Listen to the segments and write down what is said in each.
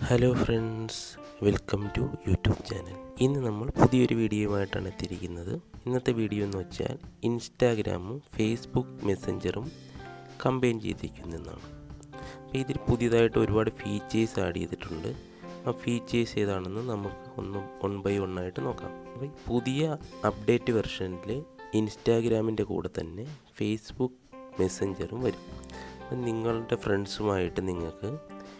hello friends welcome to YouTube channel ഇന്ന് നമ്മൾ പുതിയൊരു വീഡിയോയുമായിട്ടാണ് എത്തിയിരിക്കുന്നത് ഇന്നത്തെ വീഡിയോ എന്ന് വെച്ചാൽ ഇൻസ്റ്റാഗ്രാമും ഫേസ്ബുക്ക് മെസ്സഞ്ചറും കമ്പൈൻ ചെയ്തിരിക്കുന്നതാണ് അപ്പോൾ ഇതിൽ പുതിയതായിട്ട് ഒരുപാട് ഫീച്ചേഴ്സ് ആഡ് ചെയ്തിട്ടുണ്ട് ആ ഫീച്ചേഴ്സ് ഏതാണെന്ന് നമുക്ക് ഒന്ന് വൺ ബൈ വൺ ആയിട്ട് നോക്കാം അപ്പോൾ ഈ പുതിയ അപ്ഡേറ്റ് വെർഷനിൽ ഇൻസ്റ്റാഗ്രാമിൻ്റെ കൂടെ തന്നെ ഫേസ്ബുക്ക് മെസ്സഞ്ചറും വരും അപ്പം നിങ്ങളുടെ ഫ്രണ്ട്സുമായിട്ട് നിങ്ങൾക്ക്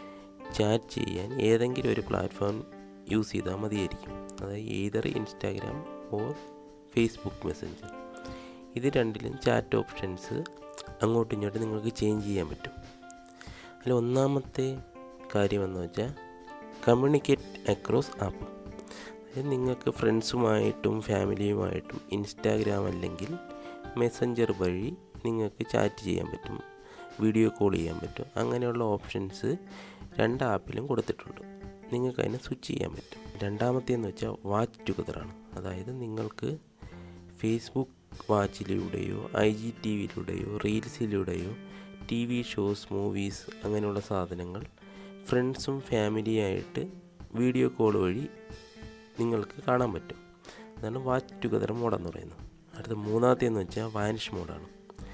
ചാറ്റ് ചെയ്യാൻ ഏതെങ്കിലും ഒരു പ്ലാറ്റ്ഫോം യൂസ് ചെയ്താൽ മതിയായിരിക്കും അതായത് either Instagram or Facebook Messenger ഇത് രണ്ടിലും ചാറ്റ് ഓപ്ഷൻസ് അങ്ങോട്ടും ഇങ്ങോട്ടും നിങ്ങൾക്ക് ചേഞ്ച് ചെയ്യാൻ പറ്റും അതിൽ ഒന്നാമത്തെ കാര്യമെന്ന് വെച്ചാൽ കമ്മ്യൂണിക്കേറ്റ് അക്രോസ് ആപ്പ് അതായത് നിങ്ങൾക്ക് ഫ്രണ്ട്സുമായിട്ടും ഫാമിലിയുമായിട്ടും ഇൻസ്റ്റാഗ്രാം അല്ലെങ്കിൽ മെസ്സഞ്ചർ വഴി നിങ്ങൾക്ക് ചാറ്റ് ചെയ്യാൻ പറ്റും വീഡിയോ കോൾ ചെയ്യാൻ പറ്റും അങ്ങനെയുള്ള ഓപ്ഷൻസ് രണ്ട് ആപ്പിലും കൊടുത്തിട്ടുണ്ട് നിങ്ങൾക്ക് അതിനെ സ്വിച്ച് ചെയ്യാൻ പറ്റും രണ്ടാമത്തേന്ന് വെച്ചാൽ വാച്ച് ടുഗദറാണ് അതായത് നിങ്ങൾക്ക് ഫേസ്ബുക്ക് വാച്ചിലൂടെയോ ഐ ജി ടി വിയിലൂടെയോ റീൽസിലൂടെയോ ടി വി ഷോസ് മൂവീസ് അങ്ങനെയുള്ള സാധനങ്ങൾ ഫ്രണ്ട്സും ഫാമിലിയായിട്ട് വീഡിയോ കോൾ വഴി നിങ്ങൾക്ക് കാണാൻ പറ്റും അതാണ് വാച്ച് ടുഗദർ മോഡെന്ന് പറയുന്നത് അടുത്ത മൂന്നാമത്തേന്ന് വെച്ചാൽ വാനിഷ് മോഡാണ്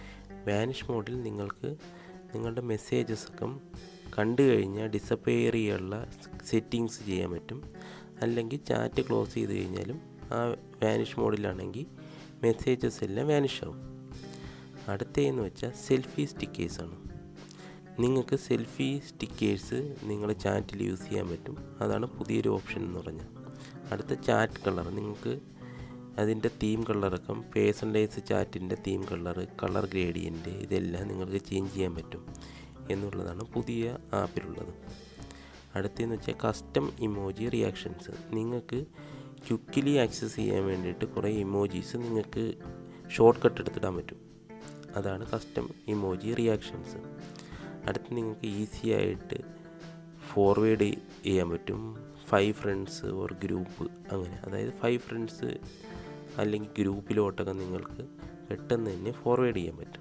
വാനിഷ് മോഡിൽ നിങ്ങൾക്ക് നിങ്ങളുടെ മെസ്സേജസ് ഒക്കെ കണ്ടു കഴിഞ്ഞാൽ ഡിസപ്പയർ ചെയ്യാനുള്ള സെറ്റിങ്സ് ചെയ്യാൻ പറ്റും അല്ലെങ്കിൽ ചാറ്റ് ക്ലോസ് ചെയ്ത് കഴിഞ്ഞാലും ആ വാനിഷ് മോഡിലാണെങ്കിൽ മെസ്സേജസ് എല്ലാം വാനിഷ് ആവും അടുത്തതെന്ന് വെച്ചാൽ സെൽഫി സ്റ്റിക്കേഴ്സാണ് നിങ്ങൾക്ക് സെൽഫി സ്റ്റിക്കേഴ്സ് നിങ്ങൾ ചാറ്റിൽ യൂസ് ചെയ്യാൻ പറ്റും അതാണ് പുതിയൊരു ഓപ്ഷൻ എന്ന് പറഞ്ഞാൽ അടുത്ത ചാറ്റ് കളർ നിങ്ങൾക്ക് അതിൻ്റെ തീം കളറൊക്കെ പേഴ്സണലൈസ് ചാറ്റിൻ്റെ തീം കളർ കളർ ഗ്രേഡിയൻ്റ് ഇതെല്ലാം നിങ്ങൾക്ക് ചേഞ്ച് ചെയ്യാൻ പറ്റും എന്നുള്ളതാണ് പുതിയ ആപ്പിലുള്ളത് അടുത്തതെന്ന് വെച്ചാൽ കസ്റ്റം ഇമോജി റിയാക്ഷൻസ് നിങ്ങൾക്ക് ക്വിക്കിലി ആക്സസ് ചെയ്യാൻ വേണ്ടിയിട്ട് കുറേ ഇമോജീസ് നിങ്ങൾക്ക് ഷോർട്ട് കട്ട് എടുത്തിടാൻ പറ്റും അതാണ് കസ്റ്റം ഇമോജി റിയാക്ഷൻസ് അടുത്ത് നിങ്ങൾക്ക് ഈസി ആയിട്ട് ഫോർവേഡ് ചെയ്യാൻ പറ്റും ഫൈവ് ഫ്രണ്ട്സ് ഓർ ഗ്രൂപ്പ് അങ്ങനെ അതായത് ഫൈവ് ഫ്രണ്ട്സ് അല്ലെങ്കിൽ ഗ്രൂപ്പിലോട്ടൊക്കെ നിങ്ങൾക്ക് പെട്ടെന്ന് തന്നെ ഫോർവേഡ് ചെയ്യാൻ പറ്റും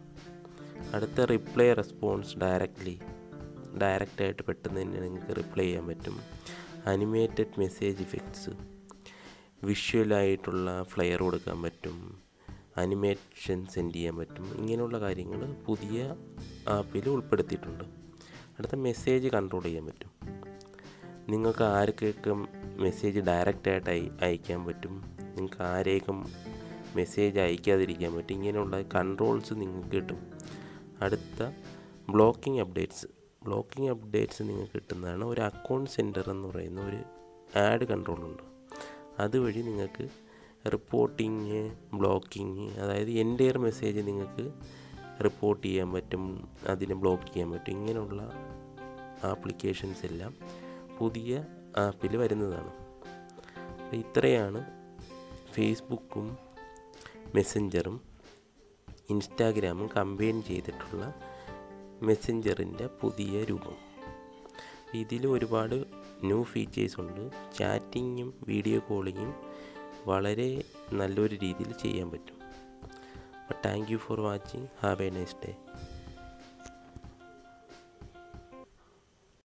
അടുത്ത റിപ്ലൈ റെസ്പോൺസ് ഡയറക്റ്റ്ലി ഡയറക്റ്റായിട്ട് പെട്ടെന്ന് തന്നെ നിങ്ങൾക്ക് റിപ്ലൈ ചെയ്യാൻ പറ്റും അനിമേറ്റഡ് മെസ്സേജ് ഇഫക്ട്സ് വിഷ്വലായിട്ടുള്ള ഫ്ലെയർ കൊടുക്കാൻ പറ്റും അനിമേഷൻ സെൻഡ് ചെയ്യാൻ പറ്റും ഇങ്ങനെയുള്ള കാര്യങ്ങൾ പുതിയ ആപ്പിൽ ഉൾപ്പെടുത്തിയിട്ടുണ്ട് അടുത്ത മെസ്സേജ് കൺട്രോൾ ചെയ്യാൻ പറ്റും നിങ്ങൾക്ക് ആർക്കൊക്കെ മെസ്സേജ് ഡയറക്റ്റായിട്ട് അയ അയക്കാൻ പറ്റും നിങ്ങൾക്ക് ആരെയൊക്കെ മെസ്സേജ് അയക്കാതിരിക്കാൻ പറ്റും ഇങ്ങനെയുള്ള കൺട്രോൾസ് നിങ്ങൾക്ക് കിട്ടും അടുത്ത ബ്ലോക്കിംഗ് അപ്ഡേറ്റ്സ് ബ്ലോക്കിംഗ് അപ്ഡേറ്റ്സ് നിങ്ങൾക്ക് കിട്ടുന്നതാണ് ഒരു അക്കൗണ്ട് സെൻറ്റർ എന്ന് പറയുന്ന ഒരു ആഡ് കൺട്രോളുണ്ട് അതുവഴി നിങ്ങൾക്ക് റിപ്പോർട്ടിങ് ബ്ലോക്കിങ് അതായത് എൻ്റെ മെസ്സേജ് നിങ്ങൾക്ക് റിപ്പോർട്ട് ചെയ്യാൻ പറ്റും അതിനെ ബ്ലോക്ക് ചെയ്യാൻ പറ്റും ഇങ്ങനെയുള്ള ആപ്ലിക്കേഷൻസ് എല്ലാം പുതിയ ആപ്പിൽ വരുന്നതാണ് അപ്പോൾ ഇത്രയാണ് ഫേസ്ബുക്കും മെസ്സഞ്ചറും ഇൻസ്റ്റാഗ്രാമും കമ്പൈൻ ചെയ്തിട്ടുള്ള മെസ്സഞ്ചറിൻ്റെ പുതിയ രൂപം ഇതിൽ ഒരുപാട് ന്യൂ ഫീച്ചേഴ്സ് ഉണ്ട് ചാറ്റിങ്ങും വീഡിയോ കോളിങ്ങും വളരെ നല്ലൊരു രീതിയിൽ ചെയ്യാൻ പറ്റും അപ്പോൾ thank you for watching have a nice day